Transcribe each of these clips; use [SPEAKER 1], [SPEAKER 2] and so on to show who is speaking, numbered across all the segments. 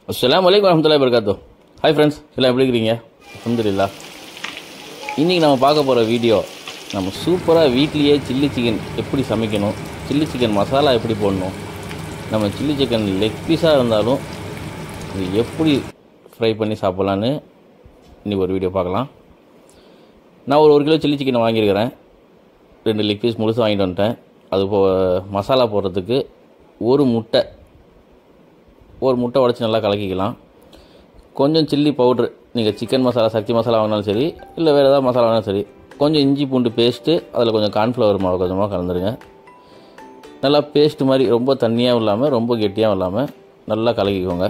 [SPEAKER 1] அஸ்ஸலாமு அலைக்கும் வரமத்துல்லாஹி வபரகாத்துஹ் ஹாய் ஃப்ரெண்ட்ஸ் எல்லாம் எப்படி இருக்கிறீங்க அல்ஹம்துலில்லாஹ் இன்றைக்கி நம்ம பார்க்க போகிற வீடியோ நம்ம சூப்பராக வீட்லேயே சில்லி சிக்கன் எப்படி சமைக்கணும் சில்லி சிக்கன் மசாலா எப்படி போடணும் நம்ம சில்லி சிக்கன் லெக் பீஸாக இருந்தாலும் இது எப்படி ஃப்ரை பண்ணி சாப்பிட்லான்னு இன்னைக்கு ஒரு வீடியோ பார்க்கலாம் நான் ஒரு ஒரு கிலோ சில்லி சிக்கன் வாங்கியிருக்கிறேன் ரெண்டு லெக் பீஸ் முழுசு வாங்கிட்டு வந்துட்டேன் அது போ மசாலா போடுறதுக்கு ஒரு முட்டை ஒரு முட்டை உடச்சி நல்லா கலக்கிக்கலாம் கொஞ்சம் சில்லி பவுட்ரு நீங்கள் சிக்கன் மசாலா சக்தி மசாலா வாங்கினாலும் சரி இல்லை வேறு ஏதாவது மசாலா வாங்கினாலும் சரி கொஞ்சம் இஞ்சி பூண்டு பேஸ்ட்டு அதில் கொஞ்சம் கார்ன்ஃப்ளவர் மாவு கொஞ்சமாக கலந்துருங்க நல்லா பேஸ்ட் மாதிரி ரொம்ப தண்ணியாகவும் இல்லாமல் ரொம்ப கெட்டியாகவும் இல்லாமல் நல்லா கலக்கிக்கோங்க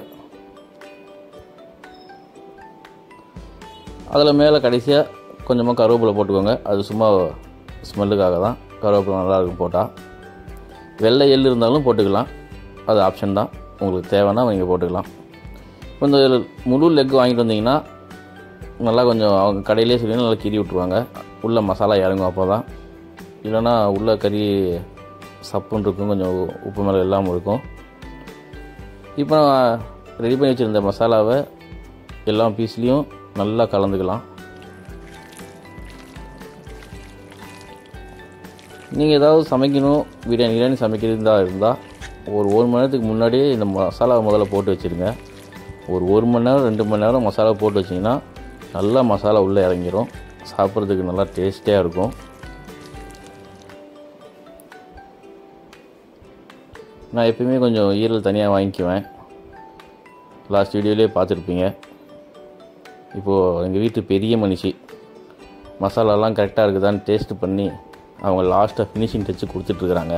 [SPEAKER 1] அதில் மேலே கடைசியாக கொஞ்சமாக கருவேப்பிலை போட்டுக்கோங்க அது சும்மா ஸ்மெல்லுக்காக தான் கருவேப்பிலை நல்லா இருக்கும் போட்டால் வெள்ளை எள் இருந்தாலும் போட்டுக்கலாம் அது ஆப்ஷன் தான் உங்களுக்கு தேவைன்னா நீங்கள் போட்டுக்கலாம் கொஞ்சம் முழு லெக் வாங்கிட்டு வந்தீங்கன்னா நல்லா கொஞ்சம் அவங்க கடையிலே சொல்லி நல்லா கிரி விட்ருவாங்க உள்ளே மசாலா இறங்கும் அப்போ தான் இல்லைன்னா உள்ளே கறி சப்புன்னு இருக்கும் கொஞ்சம் உப்பு மேலே இல்லாமல் இருக்கும் இப்போ நான் ரெடி பண்ணி வச்சுருந்த மசாலாவை எல்லா பீஸ்லேயும் நல்லா கலந்துக்கலாம் நீங்கள் ஏதாவது சமைக்கணும் பிரியாணி பிரியாணி சமைக்கிறதா இருந்தால் ஒரு ஒரு மணி நேரத்துக்கு முன்னாடியே இந்த மசாலாவை முதல்ல போட்டு வச்சுருங்க ஒரு ஒரு மணி நேரம் ரெண்டு மணி நேரம் மசாலா போட்டு வச்சிங்கன்னா நல்லா மசாலா உள்ளே இறங்கிரும் சாப்பிட்றதுக்கு நல்லா டேஸ்டியாக இருக்கும் நான் எப்பயுமே கொஞ்சம் ஈரல் தனியாக வாங்கிக்குவேன் லாஸ்ட் வீடியோலேயே பார்த்துருப்பீங்க இப்போது எங்கள் வீட்டு பெரிய மனுஷி மசாலாலாம் கரெக்டாக இருக்குதான்னு டேஸ்ட் பண்ணி அவங்க லாஸ்ட்டாக ஃபினிஷிங் டச்சு கொடுத்துட்ருக்குறாங்க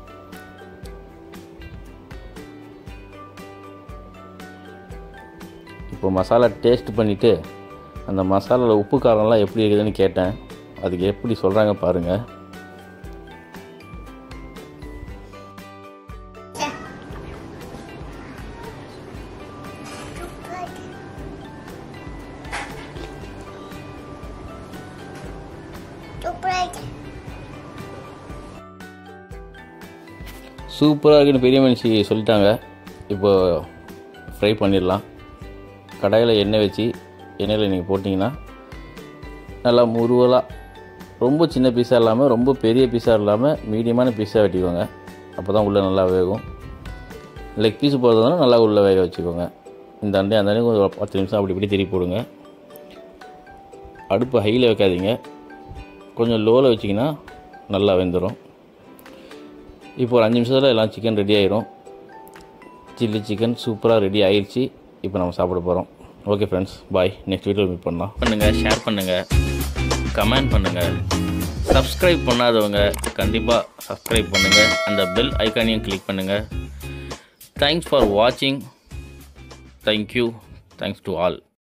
[SPEAKER 1] இப்போ மசாலா டேஸ்ட் பண்ணிவிட்டு அந்த மசாலாவில் உப்பு காரம்லாம் எப்படி இருக்குதுன்னு கேட்டேன் அதுக்கு எப்படி சொல்கிறாங்க பாருங்கள் சூப்பராக இருக்குன்னு பெரிய மனுஷி சொல்லிட்டாங்க இப்போ ஃப்ரை பண்ணிடலாம் கடாயில் எண்ணெய் வச்சு எண்ணெயில் நீங்கள் போட்டிங்கன்னா நல்லா முருவலாக ரொம்ப சின்ன பீஸாக இல்லாமல் ரொம்ப பெரிய பீஸாக இல்லாமல் மீடியமான பீஸாக வெட்டிக்கோங்க அப்போ தான் உள்ளே நல்லா வேகும் லெக் பீஸ் போடுறதுனால நல்லா உள்ளே வேக வச்சுக்கோங்க இந்த அண்டை அந்த அண்டை கொஞ்சம் பத்து நிமிஷம் அப்படி இப்படி திருப்பி போடுங்க அடுப்பு ஹையில் வைக்காதீங்க கொஞ்சம் லோவில் வச்சிங்கன்னா நல்லா வெந்துடும் இப்போ ஒரு அஞ்சு நிமிஷத்தில் எல்லாம் சிக்கன் ரெடி ஆயிரும் சில்லி சிக்கன் சூப்பராக ரெடி ஆயிடுச்சு இப்போ நம்ம சாப்பிட போகிறோம் ஓகே ஃப்ரெண்ட்ஸ் பாய் நெக்ஸ்ட் வீடியோவில் மீட் பண்ணலாம் பண்ணுங்கள் ஷேர் பண்ணுங்கள் கமெண்ட் பண்ணுங்கள் சப்ஸ்கிரைப் பண்ணாதவங்க கண்டிப்பாக சப்ஸ்கிரைப் பண்ணுங்கள் அந்த பெல் ஐக்கானையும் கிளிக் பண்ணுங்கள் தேங்க்ஸ் ஃபார் வாட்சிங் தேங்க்யூ தேங்க்ஸ் டு ஆல்